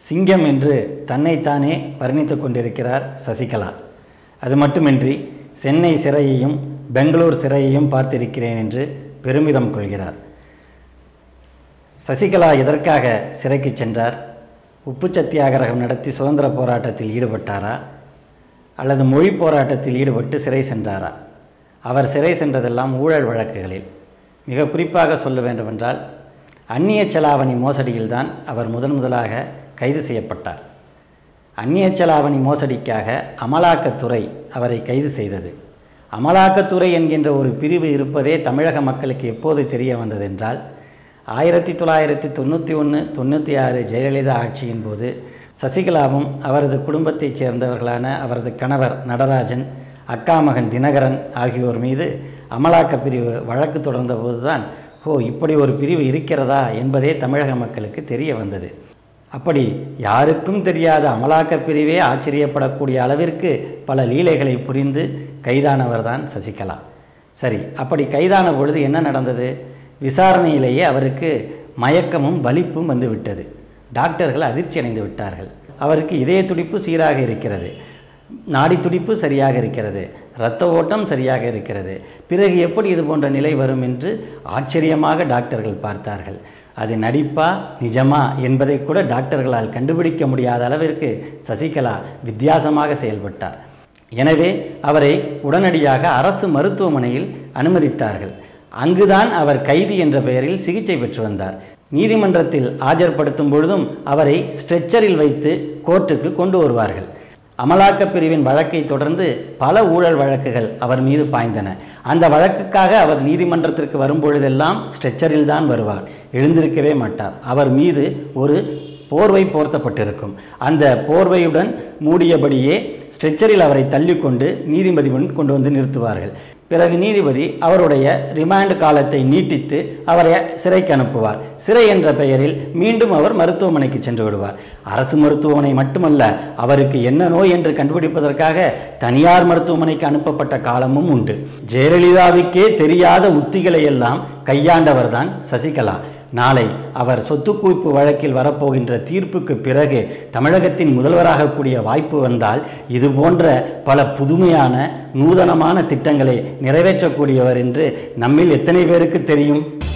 சிங்கம் என்று தன்னைத்தானே வர்ணித்துக் கொண்டிருக்கிறார் சசிகலா அது மட்டுமின்றி சென்னை சிறையையும் பெங்களூர் சிறையையும் பார்த்திருக்கிறேன் என்று பெருமிதம் கொள்கிறார் சசிகலா எதற்காக சிறைக்கு சென்றார் உப்பு சத்தியாகிரகம் நடத்தி சுதந்திர போராட்டத்தில் ஈடுபட்டாரா அல்லது மொழி போராட்டத்தில் ஈடுபட்டு சிறை சென்றாரா அவர் சிறை சென்றதெல்லாம் ஊழல் வழக்குகளில் மிக குறிப்பாக சொல்ல வேண்டுமென்றால் அந்நிய செலாவணி மோசடியில்தான் அவர் முதன் முதலாக கைது செய்யப்பட்டார் அந்நிய செலாவணி மோசடிக்காக அமலாக்கத்துறை அவரை கைது செய்தது அமலாக்கத்துறை என்கின்ற ஒரு பிரிவு இருப்பதே தமிழக மக்களுக்கு எப்போது தெரிய வந்ததென்றால் ஆயிரத்தி தொள்ளாயிரத்தி தொண்ணூற்றி ஒன்று தொண்ணூற்றி ஆறு ஜெயலலிதா ஆட்சியின் போது சசிகலாவும் அவரது குடும்பத்தைச் சேர்ந்தவர்களான அவரது கணவர் நடராஜன் அக்கா மகன் தினகரன் ஆகியோர் மீது அமலாக்கப் பிரிவு வழக்கு தொடர்ந்த போதுதான் ஓ இப்படி ஒரு பிரிவு இருக்கிறதா என்பதே தமிழக மக்களுக்கு தெரிய வந்தது அப்படி யாருக்கும் தெரியாத அமலாக்கப் பிரிவே ஆச்சரியப்படக்கூடிய அளவிற்கு பல லீலைகளை புரிந்து கைதானவர்தான் சசிகலா சரி அப்படி கைதான பொழுது என்ன நடந்தது விசாரணையிலேயே அவருக்கு மயக்கமும் வலிப்பும் வந்துவிட்டது டாக்டர்கள் அதிர்ச்சி அடைந்து விட்டார்கள் அவருக்கு இதய துடிப்பு சீராக இருக்கிறது நாடி துடிப்பு சரியாக இருக்கிறது இரத்த ஓட்டம் சரியாக இருக்கிறது பிறகு எப்படி இது போன்ற நிலை வரும் என்று ஆச்சரியமாக டாக்டர்கள் பார்த்தார்கள் அது நடிப்பா நிஜமா என்பதை கூட டாக்டர்களால் கண்டுபிடிக்க முடியாத அளவிற்கு சசிகலா வித்தியாசமாக செயல்பட்டார் எனவே அவரை உடனடியாக அரசு மருத்துவமனையில் அனுமதித்தார்கள் அங்குதான் அவர் கைதி என்ற பெயரில் சிகிச்சை பெற்று வந்தார் நீதிமன்றத்தில் ஆஜர்படுத்தும் பொழுதும் அவரை ஸ்ட்ரெச்சரில் வைத்து கோர்ட்டுக்கு கொண்டு வருவார்கள் அமலாக்கப் பிரிவின் வழக்கை தொடர்ந்து பல ஊழல் வழக்குகள் அவர் மீது பாய்ந்தன அந்த வழக்குக்காக அவர் நீதிமன்றத்திற்கு வரும்பொழுதெல்லாம் ஸ்ட்ரெச்சரில் தான் வருவார் எழுந்திருக்கவே மாட்டார் அவர் மீது ஒரு போர்வை போர்த்தப்பட்டிருக்கும் அந்த போர்வையுடன் மூடியபடியே ஸ்ட்ரெச்சரில் அவரை தள்ளிக்கொண்டு நீதிபதி முன் கொண்டு வந்து நிறுத்துவார்கள் பிறகு நீதிபதி அவருடைய ரிமாண்ட் காலத்தை நீட்டித்து அவரை சிறைக்கு அனுப்புவார் சிறை என்ற பெயரில் மீண்டும் அவர் மருத்துவமனைக்கு சென்று விடுவார் அரசு மருத்துவமனை மட்டுமல்ல அவருக்கு என்ன நோய் என்று கண்டுபிடிப்பதற்காக தனியார் மருத்துவமனைக்கு அனுப்பப்பட்ட காலமும் உண்டு ஜெயலலிதாவுக்கே தெரியாத உத்திகளை எல்லாம் கையாண்டவர்தான் சசிகலா நாளை அவர் சொத்து குவிப்பு வழக்கில் வரப்போகின்ற தீர்ப்புக்கு பிறகு தமிழகத்தின் முதல்வராக கூடிய வாய்ப்பு வந்தால் இது போன்ற பல புதுமையான நூதனமான திட்டங்களை நிறைவேற்றக்கூடியவர் என்று நம்மில் எத்தனை பேருக்கு தெரியும்